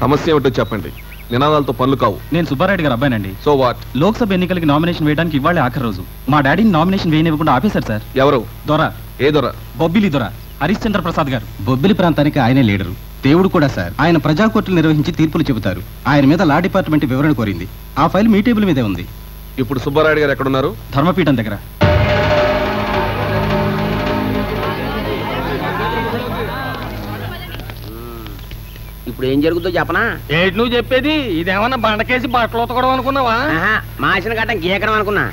సమస్య ఏమిటో చెప్పండి నినాదాలతో పనులు కావు నేను సుబ్బారెడ్డి గారు అబ్బాయినండి సో వాట్ లోక్సభ ఎన్నికలకి నామినేషన్ వేయడానికి ఇవాళే ఆఖరి రోజు మా డాడీని నామినేషన్ వేయనివ్వకుండా ఆపేశారు సార్ ఎవరు దొర ఏ దొర బొబ్బిలి దొర హరిశ్చంద్ర ప్రసాద్ గారు బొబ్బిలి ప్రాంతానికి ఆయనే లీడరు దేవుడు కూడా సార్ ఆయన ప్రజా కోర్టులు నిర్వహించి తీర్పులు చెబుతారు ఆయన మీద లా డిపార్ట్మెంట్ వివరణ కోరింది ఆ ఫైల్ మీ టేబుల్ మీదే ఉంది ఇప్పుడు సుబ్బారాయుడు గారు ఎక్కడున్నారు ధర్మపీఠం దగ్గర ఇప్పుడు ఏం జరుగుతుందో చెప్పనా ఏంటి నువ్వు చెప్పేది ఇదేమన్నా బండకేసి బట్టలు ఉతకడం అనుకున్నావా ఆహా, మాసిన గట్టం గీకడం అనుకున్నా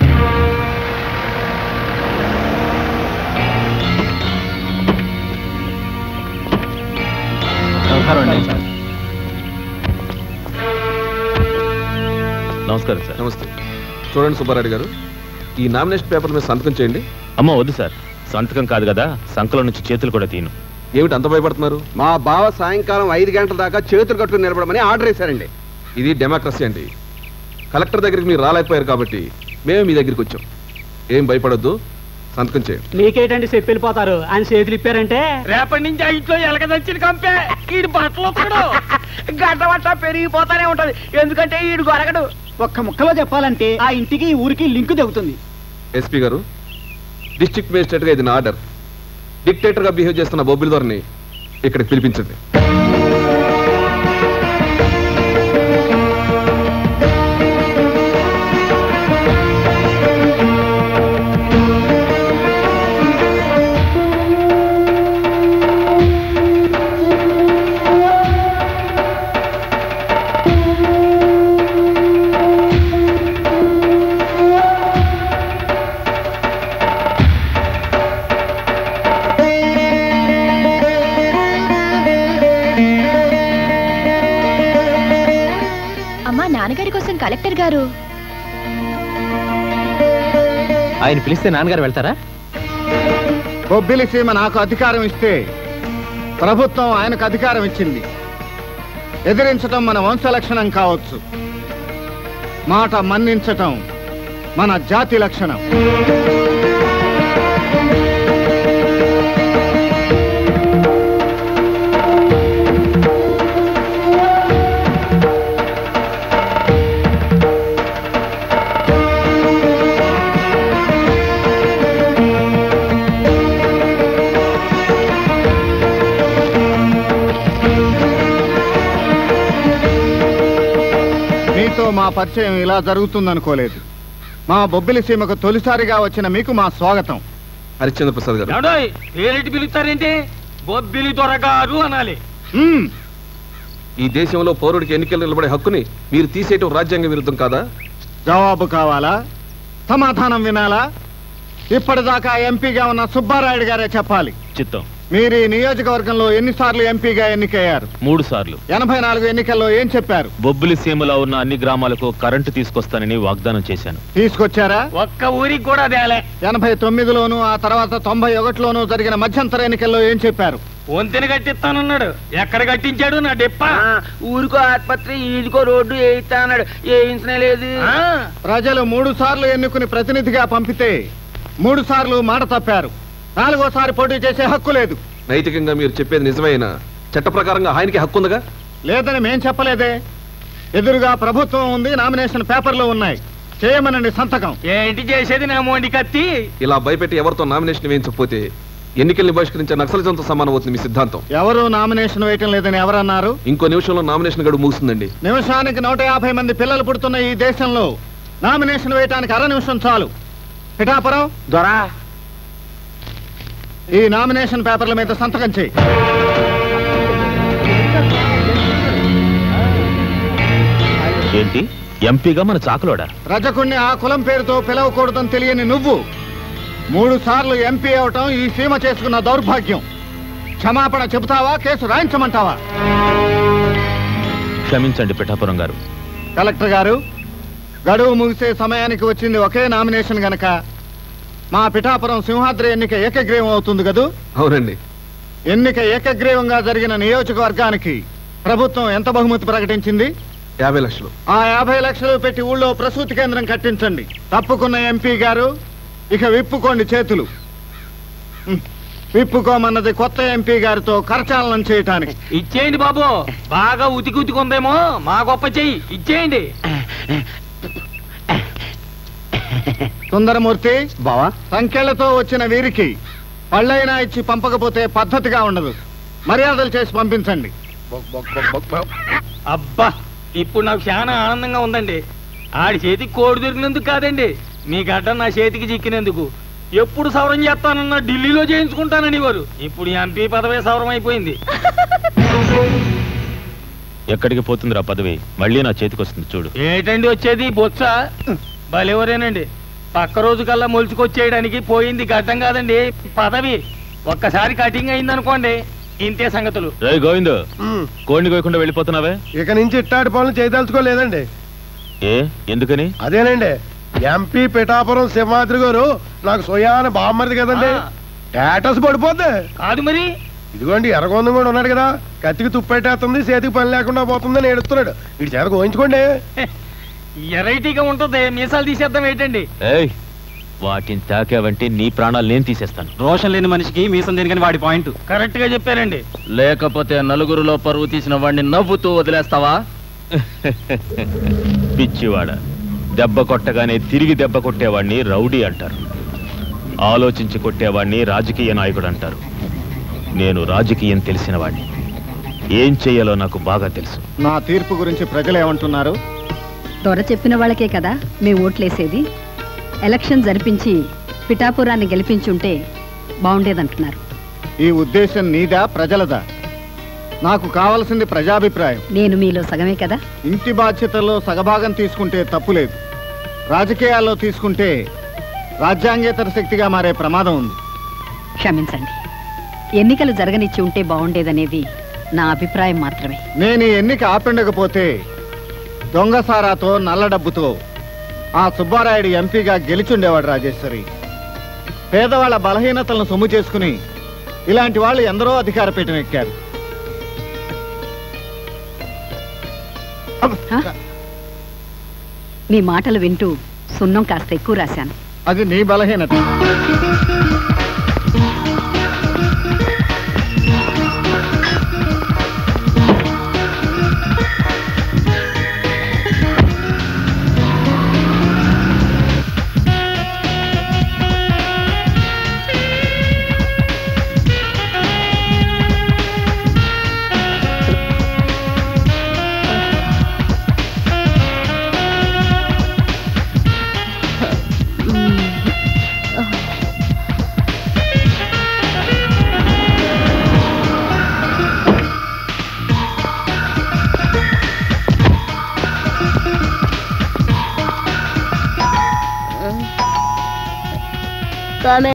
నమస్కారం అండి నమస్కారం సార్ నమస్తే చూడండి సుబ్బారాయుడు గారు ఈ నామినేషన్ పేపర్ మీద సంతకం చేయండి అమ్మ వద్దు సార్ సంతకం కాదు కదా సంకలం నుంచి చేతులు కూడా తీను ఏమిటి అంత భయపడుతున్నారు మా బావ సాయంకాలం ఐదు గంటల దాకా చేతులు కట్టుకుని నిలబడమని ఆర్డర్ వేశారండి ఇది డెమోక్రసీ అండి కలెక్టర్ దగ్గరికి మీరు రాలేకపోయారు కాబట్టి మేము మీ దగ్గరికి వచ్చాం ఏం భయపడొద్దు సంతకం చేయండి మీకేటండి చెప్పి వెళ్ళిపోతారు ఆయన చేతులు ఇప్పారంటే రేపటి నుంచి ఆ ఇంట్లో ఎలక తెచ్చిన కంపే ఈడు బట్టలు ఉతకడు గంట గంట పెరిగిపోతానే ఉంటది ఎందుకంటే ఈడు గొరగడు ఒక్క ముక్కలో చెప్పాలంటే ఆ ఇంటికి ఈ ఊరికి లింక్ తెగుతుంది ఎస్పీ గారు డిస్ట్రిక్ట్ మేజిస్ట్రేట్గా ఇది నా ఆర్డర్ డిక్టేటర్గా బిహేవ్ చేస్తున్న బొబ్బిలి దొరని ఇక్కడికి పిలిపించండి అమ్మా నాన్నగారి కోసం కలెక్టర్ గారు ఆయన పిలిస్తే నాన్నగారు వెళ్తారా బొబ్బిలి సీమ నాకు అధికారం ఇస్తే ప్రభుత్వం ఆయనకు అధికారం ఇచ్చింది ఎదిరించటం మన వంశ లక్షణం కావచ్చు మాట మన్నించటం మన జాతి లక్షణం మీతో మా పరిచయం ఇలా జరుగుతుందనుకోలేదు మా బొబ్బిలి సీమకు తొలిసారిగా వచ్చిన మీకు మా స్వాగతం హరిశ్చంద్ర ప్రసాద్ గారు ఏమండోయ్ పేరెట్టి పిలుస్తారేంటి బొబ్బిలి దొరగారు అనాలి మ్మ్. ఈ దేశంలో పౌరుడికి ఎన్నికలు నిలబడే హక్కుని మీరు తీసేయటం రాజ్యాంగ విరుద్ధం కాదా జవాబు కావాలా సమాధానం వినాలా ఇప్పటిదాకా ఎంపీగా ఉన్న సుబ్బారాయుడు గారే చెప్పాలి చిత్తం మీరు ఈ నియోజకవర్గంలో ఎన్నిసార్లు ఎంపీగా ఎన్నికయ్యారు మూడు సార్లు ఎనభై నాలుగు ఎన్నికల్లో ఏం చెప్పారు బొబ్బిలి సీమలో ఉన్న అన్ని గ్రామాలకు కరెంటు తీసుకొస్తానని వాగ్దానం చేశాను తీసుకొచ్చారా ఒక్క ఊరికి కూడా తేలే ఎనభై తొమ్మిదిలోను ఆ తర్వాత తొంభై ఒకటిలోను జరిగిన మధ్యంతర ఎన్నికల్లో ఏం చెప్పారు వంతెన కట్టిస్తానన్నాడు ఎక్కడ కట్టించాడు నా డెప్ప ఆ, ఊరికో ఆసుపత్రి ఈదికో రోడ్డు వేయిస్తా అన్నాడు వేయించనే లేదు ఆ, ప్రజలు మూడు సార్లు ఎన్నుకుని ప్రతినిధిగా పంపితే మూడు సార్లు మాట తప్పారు నాలుగోసారి పోటీ చేసే హక్కు లేదు నైతికంగా మీరు చెప్పేది నిజమైన చట్ట ప్రకారంగా ఆయనకి హక్కు ఉందిగా లేదని మేం చెప్పలేదే ఎదురుగా ప్రభుత్వం ఉంది నామినేషన్ పేపర్లు ఉన్నాయి చేయమనండి సంతకం ఏంటి చేసేది నా మోండి కత్తి ఇలా భయపెట్టి ఎవరితో నామినేషన్ వేయించకపోతే ఎన్నికల్ని బహిష్కరించే నక్సలిజంతో సమానం అవుతుంది మీ సిద్ధాంతం ఎవరు నామినేషన్ వేయటం లేదని ఎవరన్నారు ఇంకో నిమిషంలో నామినేషన్ గడువు ముగుస్తుందండి నిమిషానికి నూట యాభై మంది పిల్లలు పుడుతున్న ఈ దేశంలో నామినేషన్ వేయటానికి అర నిమిషం చాలు పిఠాపురం దొరా ఈ నామినేషన్ పేపర్ల మీద సంతకం చేయి ఏంటి ఎంపీగా మన చాకలోడా రజకుణ్ణి ఆ కులం పేరుతో పిలవకూడదని తెలియని నువ్వు మూడు సార్లు ఎంపీ అవటం ఈ సీమ చేసుకున్న దౌర్భాగ్యం క్షమాపణ చెబుతావా కేసు రాయించమంటావా క్షమించండి పిఠాపురం గారు కలెక్టర్ గారు గడువు ముగిసే సమయానికి వచ్చింది ఒకే నామినేషన్ గనక మా పిఠాపురం సింహాద్రి ఎన్నిక ఏకగ్రీవం అవుతుంది కదూ అవునండి ఎన్నిక ఏకగ్రీవంగా జరిగిన నియోజకవర్గానికి ప్రభుత్వం ఎంత బహుమతి ప్రకటించింది యాభై లక్షలు ఆ యాభై లక్షలు పెట్టి ఊళ్ళో ప్రసూతి కేంద్రం కట్టించండి తప్పుకున్న ఎంపీ గారు ఇక విప్పుకోండి చేతులు ఉమ్. విప్పుకోమన్నది కొత్త ఎంపీ గారితో కరచాలనం చేయటానికి ఇచ్చేయండి బాబు బాగా ఉతికి ఉతికుందేమో మా గొప్ప చెయ్యి ఇచ్చేయండి సుందరమూర్తి బావా సంఖ్యలతో వచ్చిన వీరికి పళ్ళైనా ఇచ్చి పంపకపోతే పద్ధతిగా ఉండదు మర్యాదలు చేసి పంపించండి అబ్బా ఇప్పుడు నాకు చాలా ఆనందంగా ఉందండి ఆడి చేతికి కోడి దొరికినందుకు కాదండి మీ గడ్డ నా చేతికి చిక్కినందుకు ఎప్పుడు సవరం చేస్తానన్నా ఢిల్లీలో చేయించుకుంటానని వారు ఇప్పుడు ఎంపీ పదవే సవరం అయిపోయింది ఎక్కడికి పోతుందిరా పదవి మళ్ళీ నా చేతికి వస్తుంది చూడు ఏటండి వచ్చేది బొత్స భలేవరేనండి పక్క రోజు కల్లా మొలుచుకొచ్చేయడానికి పోయింది గడ్డం కాదండి పదవి ఒక్కసారి కటింగ్ అయిందనుకోండి ఇంతే సంగతులు రే గోవింద్ కోడిని కోయకుండా వెళ్ళిపోతున్నావే ఇక నుంచి ఇట్టాడి పనులు చేయదలుచుకోలేదండి ఏ ఎందుకని అదేనండి ఎంపీ పిఠాపురం సింహాద్రి గారు నాకు సొయాన బామ్మరిది కదండి ఆ. స్టేటస్ పడిపోద్ది కాదు మరి ఇదిగోండి ఎర్రగొందం కూడా ఉన్నాడు కదా కత్తికి తుప్పెట్టేస్తుంది చేతికి పని లేకుండా పోతుందని ఏడుస్తున్నాడు ఇటు చేత గోయించుకోండి ఎరైటీగా ఉంటుంది మీసాలు తీసేద్దాం ఏంటండి ఏయ్ వాటిని తాకావంటే నీ ప్రాణాలు నేను తీసేస్తాను రోషన్ లేని మనిషికి మీసం దేనికని వాడి పాయింట్ కరెక్ట్ గా చెప్పారండి లేకపోతే నలుగురిలో పరువు తీసిన వాడిని నవ్వుతూ వదిలేస్తావా పిచ్చివాడ దెబ్బ కొట్టగానే తిరిగి దెబ్బ కొట్టేవాడిని రౌడీ అంటారు ఆలోచించి కొట్టేవాడిని రాజకీయ నాయకుడు అంటారు నేను రాజకీయం తెలిసిన వాడిని ఏం చేయాలో నాకు బాగా తెలుసు నా తీర్పు గురించి ప్రజలు ఏమంటున్నారు దొర చెప్పిన వాళ్ళకే కదా మేము ఓట్లేసేది ఎలక్షన్ జరిపించి పిఠాపురాన్ని గెలిపించుంటే బాగుండేదంటున్నారు ఈ ఉద్దేశం నీదా ప్రజలదా నాకు కావలసింది ప్రజాభిప్రాయం నేను మీలో సగమే కదా ఇంటి బాధ్యతల్లో సగభాగం తీసుకుంటే తప్పులేదు రాజకీయాల్లో తీసుకుంటే రాజ్యాంగేతర శక్తిగా మారే ప్రమాదం ఉంది క్షమించండి ఎన్నికలు జరగనిచ్చి ఉంటే బాగుండేదనేది నా అభిప్రాయం మాత్రమే నేను ఈ ఎన్నిక ఆపిండకపోతే దొంగసారాతో నల్ల డబ్బుతో ఆ సుబ్బారాయుడు ఎంపీగా గెలిచుండేవాడు రాజేశ్వరి పేదవాళ్ళ బలహీనతలను సొమ్ము చేసుకుని ఇలాంటి వాళ్ళు ఎందరో అధికార పీఠం ఎక్కారు మీ మాటలు వింటూ సున్నం కాస్త ఎక్కువ రాశాను అది నీ బలహీనత